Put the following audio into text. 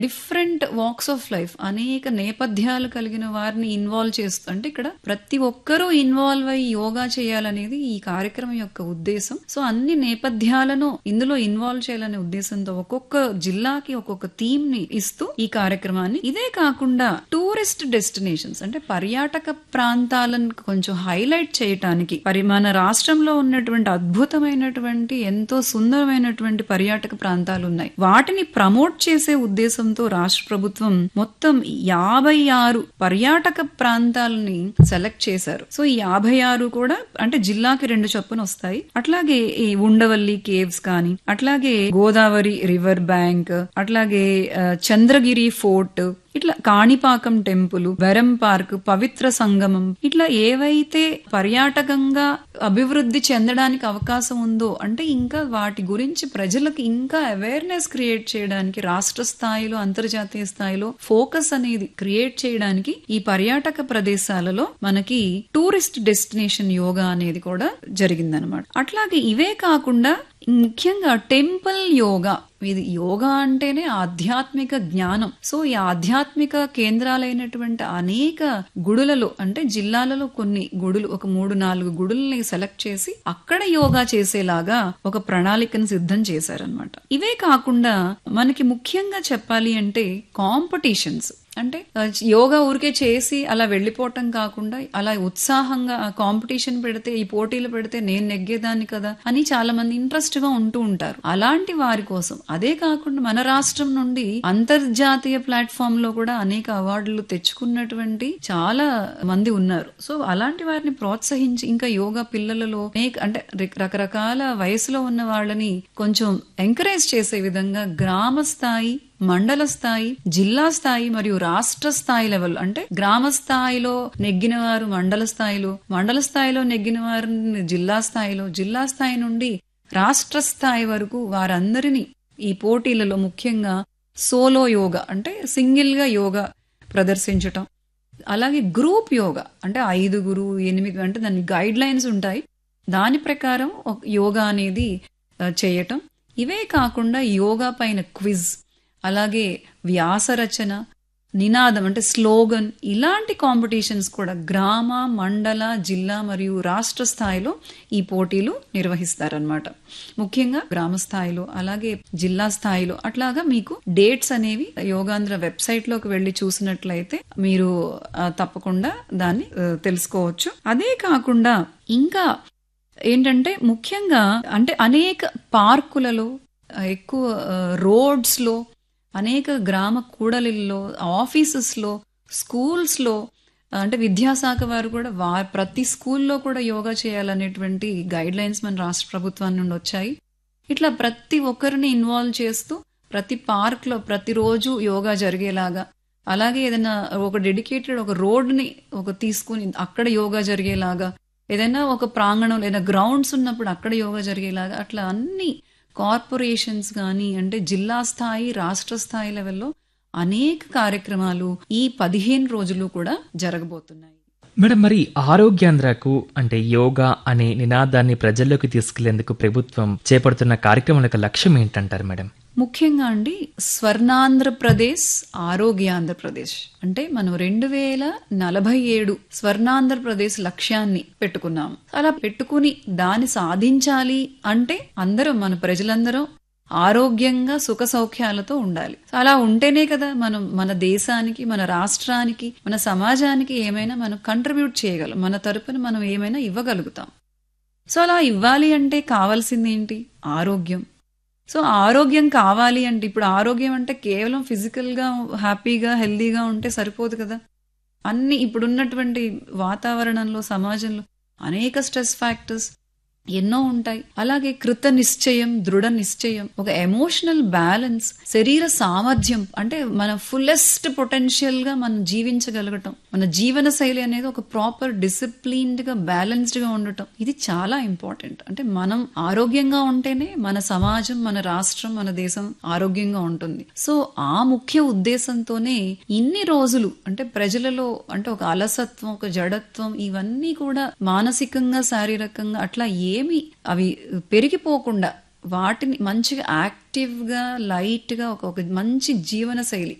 different walks of life అనేక నేపథ్యాలు కలిగిన వారిని ఇన్వాల్వ్ చేస్తూ అంటే ఇక్కడ ప్రతి ఒక్కరూ ఇన్వాల్వ్ అయ్యి యోగా చేయాలనేది ఈ కార్యక్రమం యొక్క ఉద్దేశం సో అన్ని నేపథ్యాలను ఇందులో ఇన్వాల్వ్ చేయాలనే ఉద్దేశంతో ఒక్కొక్క జిల్లాకి ఒక్కొక్క థీమ్ ని ఇస్తూ ఈ కార్యక్రమాన్ని ఇదే కాకుండా టూరిస్ట్ డెస్టినేషన్స్ అంటే పర్యాటక ప్రాంతాలను కొంచెం హైలైట్ చేయటానికి మరి మన రాష్ట్రంలో ఉన్నటువంటి అద్భుతమైనటువంటి ఎంతో సుందరమైనటువంటి పర్యాటక ప్రాంతాలు ఉన్నాయి వాటిని ప్రమోట్ చేసే ఉద్దేశంతో రాష్ట్ర ప్రభుత్వం మొత్తం యాభై ఆరు పర్యాటక ప్రాంతాలని సెలెక్ట్ చేశారు సో ఈ యాభై ఆరు కూడా అంటే జిల్లాకి రెండు చొప్పున వస్తాయి అట్లాగే ఈ ఉండవల్లి కేవ్స్ కానీ అట్లాగే గోదావరి రివర్ బ్యాంక్ అట్లాగే ఆ, చంద్రగిరి ఫోర్ట్ ఇట్లా కాణిపాకం టెంపుల్ వెరం పార్క్ పవిత్ర సంగమం ఇట్లా ఏవైతే పర్యాటకంగా అభివృద్ధి చెందడానికి అవకాశం ఉందో అంటే ఇంకా వాటి గురించి ప్రజలకు ఇంకా అవేర్నెస్ క్రియేట్ చేయడానికి రాష్ట్ర స్థాయిలో అంతర్జాతీయ స్థాయిలో ఫోకస్ అనేది క్రియేట్ చేయడానికి ఈ పర్యాటక ప్రదేశాలలో మనకి టూరిస్ట్ డెస్టినేషన్ యోగా అనేది కూడా జరిగిందనమాట అట్లాగే ఇవే కాకుండా ముఖ్యంగా టెంపుల్ యోగా ఇది యోగా అంటేనే ఆధ్యాత్మిక జ్ఞానం సో ఈ ఆధ్యాత్మిక కేంద్రాలైనటువంటి అనేక గుడులలో అంటే జిల్లాలలో కొన్ని గుడులు ఒక మూడు నాలుగు గుడుల్ని సెలెక్ట్ చేసి అక్కడ యోగా చేసేలాగా ఒక ప్రణాళికను సిద్ధం చేశారనమాట ఇవే కాకుండా మనకి ముఖ్యంగా చెప్పాలి అంటే కాంపిటీషన్స్ అంటే ఆ, యోగా ఊరికే చేసి అలా వెళ్ళిపోవటం కాకుండా అలా ఉత్సాహంగా ఆ కాంపిటీషన్ పెడితే ఈ పోటీలు పెడితే నేను నెగ్గేదాన్ని కదా అని చాలా మంది ఇంట్రెస్ట్ గా ఉంటూ ఉంటారు అలాంటి వారి కోసం అదే కాకుండా మన రాష్ట్రం నుండి అంతర్జాతీయ ప్లాట్ఫామ్ లో కూడా అనేక అవార్డులు తెచ్చుకున్నటువంటి చాలా మంది ఉన్నారు సో అలాంటి వారిని ప్రోత్సహించి ఇంకా యోగా పిల్లలలో అనేక అంటే రి- రకరకాల వయసులో ఉన్న వాళ్ళని కొంచెం ఎంకరేజ్ చేసే విధంగా గ్రామ స్థాయి మండల స్థాయి జిల్లా స్థాయి మరియు రాష్ట్ర స్థాయి లెవెల్ అంటే గ్రామ స్థాయిలో నెగ్గిన వారు మండల స్థాయిలో మండల స్థాయిలో నెగ్గిన వారిని జిల్లా స్థాయిలో జిల్లా స్థాయి నుండి రాష్ట్ర స్థాయి వరకు వారందరినీ ఈ పోటీలలో ముఖ్యంగా సోలో యోగా అంటే సింగిల్ గా యోగా ప్రదర్శించటం అలాగే గ్రూప్ యోగా అంటే ఐదుగురు ఎనిమిది అంటే దాని గైడ్ లైన్స్ ఉంటాయి దాని ప్రకారం ఒక యోగా అనేది ఆ, చేయటం ఇవే కాకుండా యోగా పైన క్విజ్ అలాగే వ్యాస రచన నినాదం అంటే స్లోగన్ ఇలాంటి కాంపిటీషన్స్ కూడా గ్రామ మండల జిల్లా మరియు రాష్ట్ర స్థాయిలో ఈ పోటీలు నిర్వహిస్తారనమాట ముఖ్యంగా గ్రామ స్థాయిలో అలాగే జిల్లా స్థాయిలో అట్లాగా మీకు డేట్స్ అనేవి యోగాంధ్ర వెబ్సైట్ లోకి వెళ్లి చూసినట్లయితే మీరు ఆ, తప్పకుండా దాన్ని ఆ, తెలుసుకోవచ్చు అదే కాకుండా ఇంకా ఏంటంటే ముఖ్యంగా అంటే అనేక పార్కులలో ఆ, ఎక్కువ రోడ్స్ లో అనేక గ్రామ కూడలిల్లో ఆఫీసెస్ లో స్కూల్స్ లో ఆ, అంటే విద్యాశాఖ వారు కూడా వా ప్రతి స్కూల్లో కూడా యోగా చేయాలనేటువంటి గైడ్ లైన్స్ మన రాష్ట్ర ప్రభుత్వం నుండి వచ్చాయి ఇట్లా ప్రతి ఒక్కరిని ఇన్వాల్వ్ చేస్తూ ప్రతి పార్క్ లో ప్రతిరోజు యోగా జరిగేలాగా అలాగే ఏదైనా ఒక డెడికేటెడ్ ఒక రోడ్ ని ఒక తీసుకుని అక్కడ యోగా జరిగేలాగా ఏదైనా ఒక ప్రాంగణం లేదా గ్రౌండ్స్ ఉన్నప్పుడు అక్కడ యోగా జరిగేలాగా అట్లా అన్ని కార్పొరేషన్స్ కానీ అంటే జిల్లా స్థాయి రాష్ట్ర స్థాయి లెవెల్లో అనేక కార్యక్రమాలు ఈ పదిహేను రోజులు కూడా జరగబోతున్నాయి మేడం మరి ఆరోగ్యాంధ్రకు అంటే యోగా అనే నినాదాన్ని ప్రజల్లోకి తీసుకెళ్లేందుకు ప్రభుత్వం చేపడుతున్న కార్యక్రమం యొక్క లక్ష్యం ఏంటంటారు మేడం ముఖ్యంగా అండి స్వర్ణాంధ్రప్రదేశ్ ఆరోగ్యాంధ్రప్రదేశ్ అంటే మనం రెండు వేల నలభై ఏడు స్వర్ణాంధ్రప్రదేశ్ లక్ష్యాన్ని పెట్టుకున్నాం అలా పెట్టుకుని దాన్ని సాధించాలి అంటే అందరం మన ప్రజలందరం ఆరోగ్యంగా సుఖ సౌఖ్యాలతో ఉండాలి అలా ఉంటేనే కదా మనం మన దేశానికి మన రాష్ట్రానికి మన సమాజానికి ఏమైనా మనం కంట్రిబ్యూట్ చేయగలం మన తరపున మనం ఏమైనా ఇవ్వగలుగుతాం సో అలా ఇవ్వాలి అంటే కావాల్సింది ఏంటి ఆరోగ్యం సో ఆరోగ్యం కావాలి అంటే ఇప్పుడు ఆరోగ్యం అంటే కేవలం ఫిజికల్ గా హ్యాపీగా హెల్దీగా ఉంటే సరిపోదు కదా అన్ని ఇప్పుడున్నటువంటి వాతావరణంలో సమాజంలో అనేక స్ట్రెస్ ఫ్యాక్టర్స్ ఎన్నో ఉంటాయి అలాగే కృత నిశ్చయం దృఢ నిశ్చయం ఒక ఎమోషనల్ బ్యాలెన్స్ శరీర సామర్థ్యం అంటే మన ఫుల్లెస్ట్ పొటెన్షియల్ గా మనం జీవించగలగటం మన జీవన శైలి అనేది ఒక ప్రాపర్ డిసిప్లిన్డ్ గా బ్యాలెన్స్డ్ గా ఉండటం ఇది చాలా ఇంపార్టెంట్ అంటే మనం ఆరోగ్యంగా ఉంటేనే మన సమాజం మన రాష్ట్రం మన దేశం ఆరోగ్యంగా ఉంటుంది సో ఆ ముఖ్య ఉద్దేశంతోనే ఇన్ని రోజులు అంటే ప్రజలలో అంటే ఒక అలసత్వం ఒక జడత్వం ఇవన్నీ కూడా మానసికంగా శారీరకంగా అట్లా ఏమి అవి పెరిగిపోకుండా వాటిని మంచిగా యాక్టివ్ గా లైట్ గా ఒక ఒక మంచి జీవన శైలి